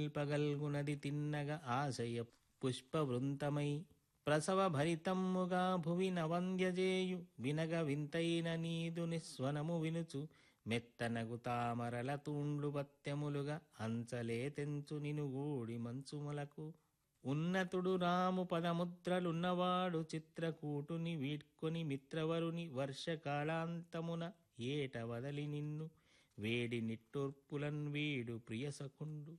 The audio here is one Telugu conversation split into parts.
పగల్గునది తిన్నగ ఆశయ పుష్పవృంతమై ప్రసవ భరితమ్ముగా భువి నవంద్యజేయు వినగ వింతైన నీదు నిస్వనము వినుచు మెత్తనగు తామరల తూండ్లు పత్యములుగా అంచలే తెంచు నినుగూడి మంచుములకు ఉన్నతుడు రాము పదముద్రలున్నవాడు చిత్రకూటుని వీడ్కొని మిత్రవరుని వర్షకాలాంతమున ఏట వదలి నిన్ను వేడి నిట్టూర్పులన్ వీడు ప్రియసకుండు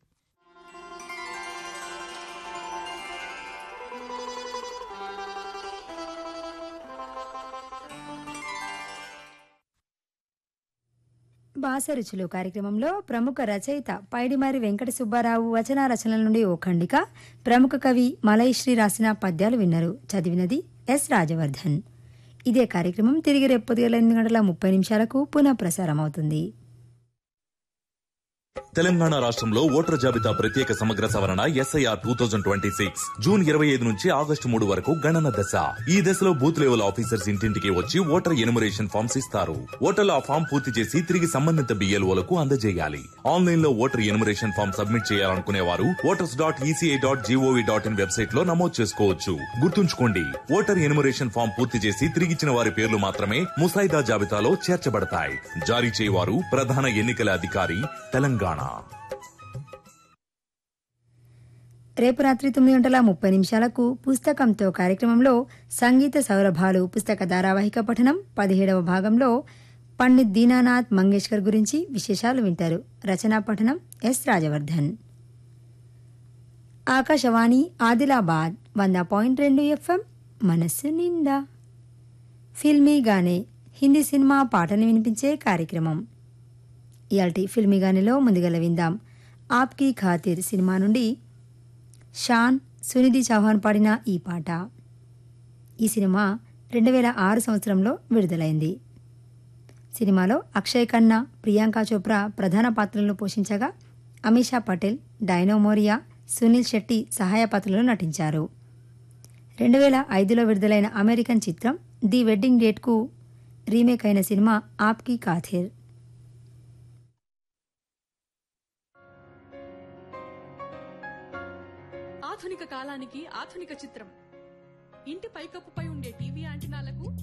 బాసరుచులు కార్యక్రమంలో ప్రముఖ రచయిత పైడిమారి వెంకట సుబ్బారావు వచన రచనల నుండి ఓ ఖండిక ప్రముఖ కవి మలైశ్రీ రాసిన పద్యాలు విన్నారు చదివినది ఎస్ రాజవర్ధన్ ఇదే కార్యక్రమం తిరిగి రేపు పొద్దుగల ఎనిమిది గంటల ముప్పై నిమిషాలకు పునః ప్రసారం అవుతుంది తెలంగాణ రాష్ట్రంలో ఓటర్ జాబితా ప్రత్యేక సమగ్ర సవరణ SIR two thousand twenty six June ఇరవై ఐదు నుంచి ఆగస్టు మూడు వరకు గణన దశ ఈ దశలో బూత్ లెవెల్ ఆఫీసర్స్ ఇంటింటికి వచ్చి ఓటర్ ఎనుమరేషన్ ఫామ్స్ ఇస్తారు ఓటర్లు ఆ ఫామ్ పూర్తి చేసి తిరిగి సంబంధిత బిఎల్ఓలకు అందజేయాలి ఆన్లైన్ లో ఓటర్ ఎనుమరేషన్ ఫామ్ సబ్మిట్ చేయాలనుకునే వారు voters dot ECI dot GOV dot in website లో నమోదు చేసుకోవచ్చు గుర్తుంచుకోండి ఓటర్ ఎనుమరేషన్ ఫామ్ పూర్తి చేసి తిరిగిచ్చిన వారి పేర్లు మాత్రమే ముసాయిదా జాబితాలో చేర్చబడతాయి జారీ చేయవారు ప్రధాన ఎన్నికల అధికారి తెలంగాణ రేపు రాత్రి తొమ్మిది గంటల ముప్పై నిమిషాలకు పుస్తకంతో కార్యక్రమంలో సంగీత సౌరభాలు పుస్తక ధారావాహిక పఠనం పదిహేడవ భాగంలో పండిత్ దీనానాథ్ మంగేష్కర్ గురించి విశేషాలు వింటారు రచనా పఠనం ఎస్ రాజవర్ధన్ ఆకాశవాణి ఆదిలాబాద్ వంద పాయింట్ రెండు ఎఫ్ఎం మనస్సు నిండా ఫిల్మీగానే హిందీ సినిమా పాటను వినిపించే కార్యక్రమం ఇయాల్టి ఫిల్మీగానేలో ముందుగల విందాం ఆప్కి ఖాతిర్ సినిమా నుండి షాన్ సునిధి చౌహాన్ పాడిన ఈ పాట ఈ సినిమా రెండు వేల ఆరు సంవత్సరంలో విడుదలైంది సినిమాలో అక్షయ్ ఖన్నా ప్రియాంక చోప్రా ప్రధాన పాత్రలను పోషించగా అమీషా పటేల్ డైనో మోరియా సునీల్ శెట్టి సహాయ పాత్రలో నటించారు రెండు వేల ఐదులో విడుదలైన అమెరికన్ చిత్రం ది వెడ్డింగ్ డేట్కు రీమేక్ అయిన సినిమా ఆప్కి కాథిర్ ఆధునిక కాలానికి ఆధునిక చిత్రం ఇంటి పైకప్పుపై ఉండే టీవీ యాంటినాలకు